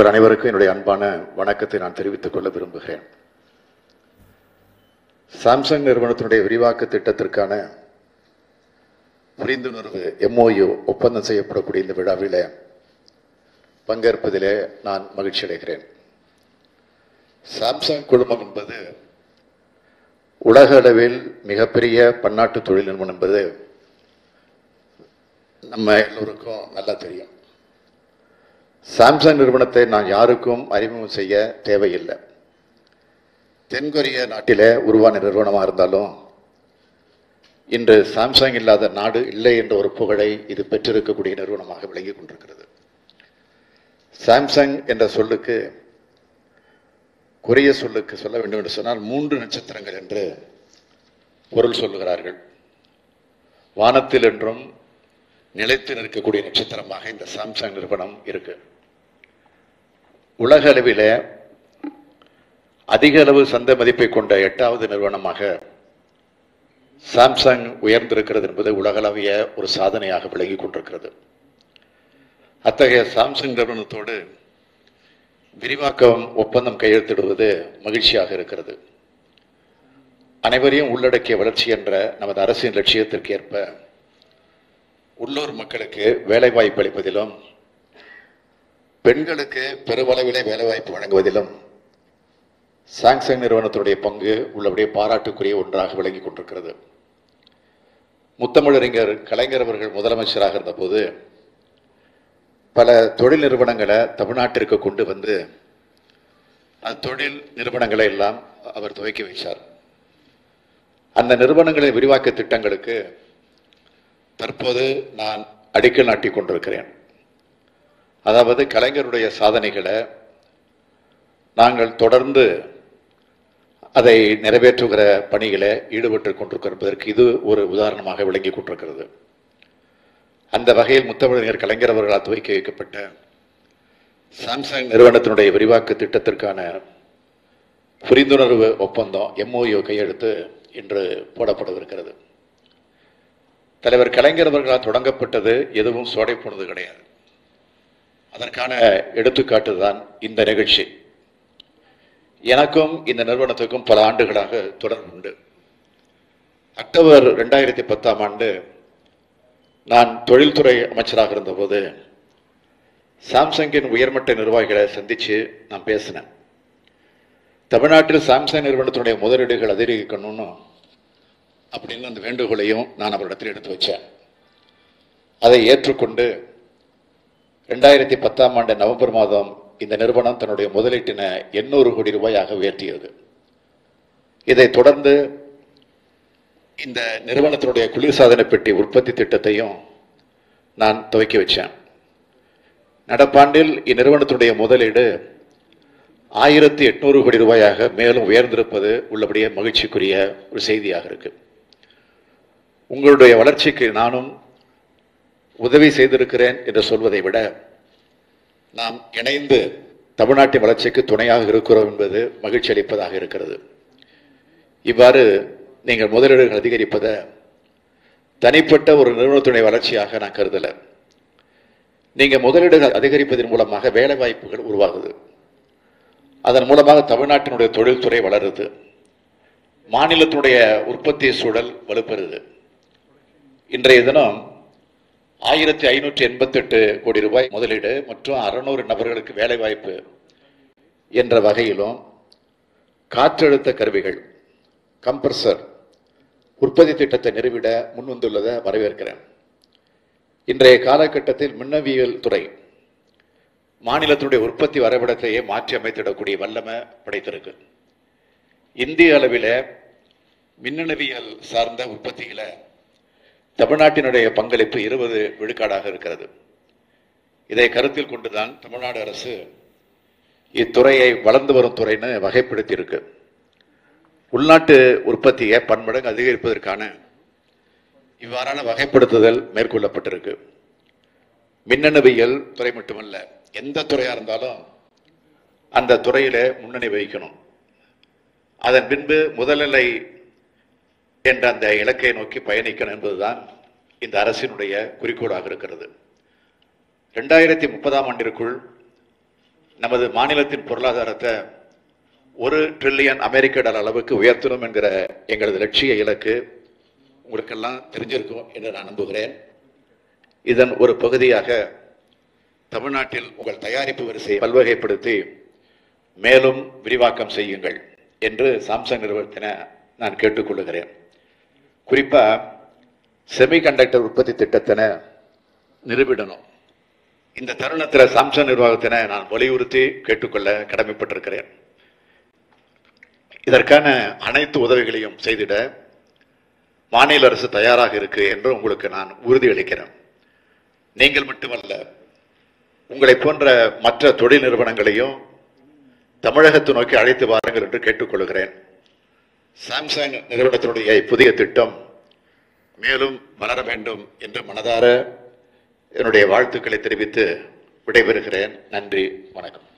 உங்கள் அனைவருக்கும் என்னுடைய அன்பான வணக்கத்தை நான் தெரிவித்துக் கொள்ள விரும்புகிறேன் சாம்சங் நிறுவனத்தினுடைய விரிவாக்க திட்டத்திற்கான புரிந்துணர்வு எம்ஓயு ஒப்பந்தம் செய்யப்படக்கூடிய இந்த விழாவிலே பங்கேற்பதிலே நான் மகிழ்ச்சி அடைகிறேன் சாம்சங் குழுமம் என்பது உலக அளவில் மிகப்பெரிய பன்னாட்டு தொழில் நிறுவனம் என்பது நம்ம எல்லோருக்கும் நல்லா தெரியும் சாம்சங் நிறுவனத்தை நான் யாருக்கும் அறிமுகம் செய்ய தேவையில்லை தென்கொரிய நாட்டிலே உருவான நிறுவனமாக இருந்தாலும் இன்று சாம்சங் இல்லாத நாடு இல்லை என்ற ஒரு புகழை இது பெற்றிருக்கக்கூடிய நிறுவனமாக விளங்கிக் கொண்டிருக்கிறது சாம்சங் என்ற சொல்லுக்கு கொரிய சொல்லுக்கு சொல்ல வேண்டும் என்று சொன்னால் மூன்று நட்சத்திரங்கள் என்று பொருள் சொல்லுகிறார்கள் வானத்தில் என்றும் நிலைத்து நிற்கக்கூடிய நட்சத்திரமாக இந்த சாம்சங் நிறுவனம் இருக்கு உலக அளவிலே அதிக அளவு சந்தை மதிப்பை கொண்ட எட்டாவது நிறுவனமாக சாம்சங் உயர்ந்திருக்கிறது என்பது உலகளவிய ஒரு சாதனையாக விளங்கிக் கொண்டிருக்கிறது அத்தகைய சாம்சங் நிறுவனத்தோடு விரிவாக்கம் ஒப்பந்தம் கையெழுத்திடுவது மகிழ்ச்சியாக இருக்கிறது அனைவரையும் உள்ளடக்கிய வளர்ச்சி என்ற நமது அரசின் லட்சியத்திற்கு ஏற்ப உள்ளூர் மக்களுக்கு வேலைவாய்ப்பு அளிப்பதிலும் பெண்களுக்கு பெருமளவிலே வேலைவாய்ப்பு வழங்குவதிலும் சாம்சங் நிறுவனத்தினுடைய பங்கு உள்ளபடியே பாராட்டுக்குரிய ஒன்றாக விளங்கிக் கொண்டிருக்கிறது முத்தமிழறிஞர் கலைஞர் அவர்கள் முதலமைச்சராக இருந்தபோது பல தொழில் நிறுவனங்களை தமிழ்நாட்டிற்கு கொண்டு வந்து அந்த தொழில் நிறுவனங்களை எல்லாம் அவர் துவக்கி வைத்தார் அந்த நிறுவனங்களின் விரிவாக்க திட்டங்களுக்கு தற்போது நான் அடிக்கல் நாட்டிக் கொண்டிருக்கிறேன் அதாவது கலைஞருடைய சாதனைகளை நாங்கள் தொடர்ந்து அதை நிறைவேற்றுகிற பணிகளை ஈடுபட்டு கொண்டிருக்கிறோம் என்பதற்கு இது ஒரு உதாரணமாக விளங்கி கொண்டிருக்கிறது அந்த வகையில் முத்தமிழர் கலைஞர் அவர்களால் துவக்கி வைக்கப்பட்ட சாம்சங் நிறுவனத்தினுடைய விரிவாக்க திட்டத்திற்கான புரிந்துணர்வு ஒப்பந்தம் எம்ஓயு கையெழுத்து இன்று போடப்படவிருக்கிறது தலைவர் கலைஞர் அவர்களால் தொடங்கப்பட்டது எதுவும் சோடை போனது கிடையாது அதற்கான எடுத்துக்காட்டு தான் இந்த நிகழ்ச்சி எனக்கும் இந்த நிறுவனத்துக்கும் பல ஆண்டுகளாக தொடர்பு உண்டு அக்டோபர் ரெண்டாயிரத்தி பத்தாம் ஆண்டு நான் தொழில்துறை அமைச்சராக இருந்தபோது சாம்சங்கின் உயர்மட்ட நிர்வாகிகளை சந்தித்து நான் பேசினேன் தமிழ்நாட்டில் சாம்சங் நிறுவனத்தினுடைய முதலீடுகள் அதிகரிக்கணும்னு அப்படின்னு அந்த வேண்டுகோளையும் நான் அவரிடத்தில் எடுத்து வச்சேன் அதை ஏற்றுக்கொண்டு ரெண்டாயிரத்தி பத்தாம் ஆண்டு நவம்பர் மாதம் இந்த நிறுவனம் தன்னுடைய முதலீட்டினை எண்ணூறு கோடி ரூபாயாக உயர்த்தியது இதைத் தொடர்ந்து இந்த நிறுவனத்தினுடைய குளிர்சாதன பெட்டி உற்பத்தி திட்டத்தையும் நான் துவக்கி வச்சேன் நடப்பாண்டில் இந்நிறுவனத்தினுடைய முதலீடு ஆயிரத்தி எட்நூறு கோடி ரூபாயாக மேலும் உயர்ந்திருப்பது உள்ளபடியே மகிழ்ச்சிக்குரிய ஒரு செய்தியாக இருக்கு உங்களுடைய வளர்ச்சிக்கு நானும் உதவி செய்திருக்கிறேன் என்று சொல்வதை விட நாம் இணைந்து தமிழ்நாட்டின் வளர்ச்சிக்கு துணையாக இருக்கிறோம் என்பது மகிழ்ச்சி அளிப்பதாக இருக்கிறது இவ்வாறு நீங்கள் முதலீடுகள் அதிகரிப்பதை தனிப்பட்ட ஒரு நிறுவனத்துடைய வளர்ச்சியாக நான் கருதலை நீங்க முதலீடுகள் அதிகரிப்பதன் மூலமாக வேலை வாய்ப்புகள் உருவாகுது அதன் மூலமாக தமிழ்நாட்டினுடைய தொழில்துறை வளருது மாநிலத்தினுடைய உற்பத்தி சூழல் வலுப்பெறுது இன்றைய தினம் ஆயிரத்தி ஐநூற்றி எண்பத்தெட்டு கோடி ரூபாய் முதலீடு மற்றும் அறுநூறு நபர்களுக்கு வேலை வாய்ப்பு என்ற வகையிலும் காற்றழுத்த கருவிகள் கம்ப்ரஸர் உற்பத்தி திட்டத்தை நிறுவிட முன்வந்துள்ளதை வரவேற்கிறேன் இன்றைய காலகட்டத்தில் மின்னவியல் துறை மாநிலத்தினுடைய உற்பத்தி வரைபடத்தையே மாற்றி அமைத்திடக்கூடிய வல்லமை படைத்திருக்கு இந்திய அளவில் மின்னணுவியல் சார்ந்த உற்பத்தியில தமிழ்நாட்டினுடைய பங்களிப்பு இருபது விழுக்காடாக இருக்கிறது இதை கருத்தில் கொண்டுதான் தமிழ்நாடு அரசு இத்துறையை வளர்ந்து வரும் துறைன்னு வகைப்படுத்தி இருக்கு உள்நாட்டு உற்பத்தியை பன்மடங்கு அதிகரிப்பதற்கான இவ்வாறான வகைப்படுத்துதல் மேற்கொள்ளப்பட்டிருக்கு மின்னணுவியல் துறை மட்டுமல்ல எந்த துறையா இருந்தாலும் அந்த துறையில முன்னணி வகிக்கணும் அதன் பின்பு முதல்நிலை என்ற அந்த இலக்கை நோக்கி பயணிக்கணும் என்பதுதான் இந்த அரசினுடைய குறிக்கோளாக இருக்கிறது ரெண்டாயிரத்தி முப்பதாம் ஆண்டிற்குள் நமது மாநிலத்தின் பொருளாதாரத்தை ஒரு ட்ரில்லியன் அமெரிக்க டாலர் அளவுக்கு உயர்த்தணும் என்கிற எங்களது லட்சிய இலக்கு உங்களுக்கெல்லாம் தெரிஞ்சிருக்கும் என்று நான் நம்புகிறேன் இதன் ஒரு பகுதியாக தமிழ்நாட்டில் உங்கள் தயாரிப்பு வரிசையை பல்வகைப்படுத்தி மேலும் விரிவாக்கம் செய்யுங்கள் என்று சாம்சங் நிறுவனத்தின நான் கேட்டுக்கொள்கிறேன் குறிப்பா செமிகண்டக்டர் உற்பத்தி திட்டத்தினை நிரூபிடணும் இந்த தருணத்தில் சாம்சங் நிர்வாகத்தினை நான் வலியுறுத்தி கேட்டுக்கொள்ள கடமைப்பட்டிருக்கிறேன் இதற்கான அனைத்து உதவிகளையும் செய்திட மாநில அரசு தயாராக இருக்கு என்று உங்களுக்கு நான் உறுதியளிக்கிறேன் நீங்கள் மட்டுமல்ல உங்களை போன்ற மற்ற தொழில் நிறுவனங்களையும் தமிழகத்தை நோக்கி அழைத்து வாருங்கள் என்று கேட்டுக்கொள்கிறேன் சாம்சங் நிறுவனத்தினுடைய புதிய திட்டம் மேலும் வளர வேண்டும் என்று மனதார என்னுடைய வாழ்த்துக்களை தெரிவித்து விடைபெறுகிறேன் நன்றி வணக்கம்